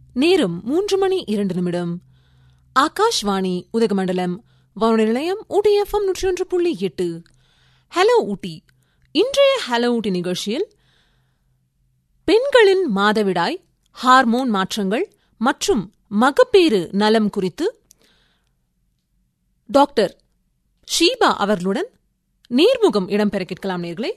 நேரம் மூன்று மணி இரண்டு நிமிடம் ஆகாஷ்வாணி உதகமண்டலம் வானொலி நிலையம் ஊட்டி எஃப்எம் நூற்றி ஒன்று புள்ளி எட்டு ஹலோ ஊட்டி இன்றைய ஹலோ ஊட்டி நிகழ்ச்சியில் பெண்களின் மாதவிடாய் ஹார்மோன் மாற்றங்கள் மற்றும் மகப்பேறு நலம் குறித்து டாக்டர் ஷீபா அவர்களுடன் நேர்முகம் இடம்பெற கேட்கலாம் நேர்களே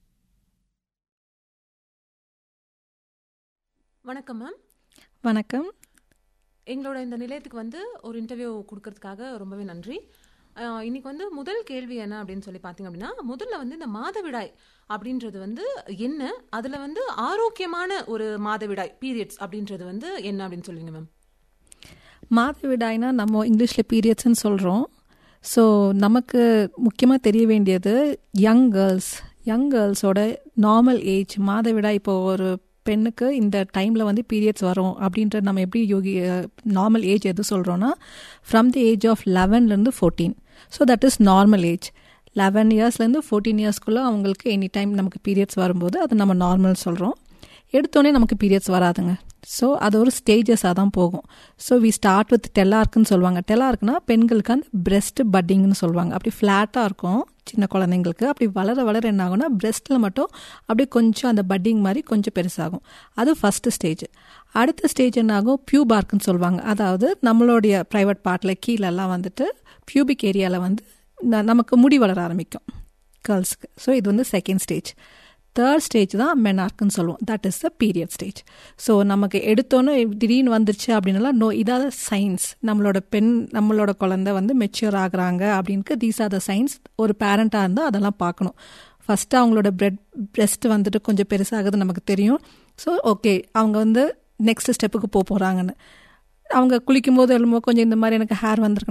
வணக்கம் மேம் வணக்கம் எங்களோட இந்த நிலையத்துக்கு வந்து ஒரு இன்டர்வியூ கொடுக்கறதுக்காக ரொம்பவே நன்றி அஹ், இன்னைக்கு வந்து முதல் கேள்வி என்ன அப்படின்னு சொல்லி பார்த்தீங்க அப்படின்னா முதல்ல வந்து இந்த மாதவிடாய் அப்படின்றது வந்து என்ன அதுல வந்து ஆரோக்கியமான ஒரு மாதவிடாய் பீரியட்ஸ் அப்படின்றது வந்து என்ன அப்படின்னு சொல்லுங்க மேம் மாதவிடாய்னா நம்ம இங்கிலீஷில் பீரியட்ஸ்னு சொல்கிறோம் ஸோ நமக்கு முக்கியமாக தெரிய வேண்டியது யங் கேர்ள்ஸ் யங் கேர்ள்ஸோட நார்மல் ஏஜ் மாதவிடாய் இப்போ ஒரு பெண்ணுக்கு இந்த டைமில் வந்து பீரியட்ஸ் வரும் அப்படின்ற நம்ம எப்படி யோகி நார்மல் ஏஜ் எது சொல்கிறோன்னா ஃப்ரம் தி ஏஜ் ஆஃப் லெவன்லேருந்து fourteen so that is normal age eleven இயர்ஸ்லேருந்து ஃபோர்டீன் இயர்ஸ்க்குள்ளே அவங்களுக்கு எனி டைம் நமக்கு பீரியட்ஸ் வரும்போது அது நம்ம நார்மல் சொல்கிறோம் எடுத்தோடனே நமக்கு பீரியட்ஸ் வராதுங்க ஸோ அது ஒரு ஸ்டேஜஸாக தான் போகும் ஸோ வி ஸ்டார்ட் வித் டெல்லார்க்குன்னு சொல்லுவாங்க டெல்லார்க்குனா பெண்களுக்கு அந்த பிரெஸ்ட் பட்டிங்னு சொல்லுவாங்க அப்படி ஃப்ளாட்டாக இருக்கும் சின்ன குழந்தைங்களுக்கு அப்படி வளர வளர என்ன ஆகும்னா பிரெஸ்ட்டில் மட்டும் அப்படியே கொஞ்சம் அந்த பட்டிங் மாதிரி கொஞ்சம் பெருசாகும் அது ஃபஸ்ட்டு ஸ்டேஜ் அடுத்த ஸ்டேஜ் என்ன ஆகும் பியூபார்க்குன்னு சொல்லுவாங்க அதாவது நம்மளுடைய ப்ரைவேட் பார்ட்டில் கீழெல்லாம் வந்துட்டு பியூபிக் ஏரியாவில் வந்து ந- நமக்கு முடி வளர ஆரம்பிக்கும் கேர்ள்ஸுக்கு ஸோ இது வந்து செகண்ட் ஸ்டேஜ் தேர்ட் ஸ்டேஜ் தான் மெனார்க்குன்னு சொல்லுவோம் that is the period stage so நமக்கு எடுத்தோன்னே திடீர்னு வந்துருச்சு அப்படின்னாலாம் நோ இதாத சயின்ஸ் நம்மளோட பெண் நம்மளோட குழந்தை வந்து மெச்சூர் ஆகுறாங்க அப்படின்னு தீஸ் ஆர் த சயின்ஸ் ஒரு பேரண்ட்டாக இருந்தால் அதெல்லாம் பார்க்கணும் ஃபஸ்ட்டு அவங்களோட பிரெட் பிரெஸ்ட் வந்துட்டு கொஞ்சம் பெருசாகுது நமக்கு தெரியும் ஸோ ஓகே அவங்க வந்து நெக்ஸ்ட் ஸ்டெப்புக்கு போக போகிறாங்கன்னு அவங்க குளிக்கும்போது எழும்போது கொஞ்சம் இந்த மாதிரி எனக்கு ஹேர் வந்திருக்கு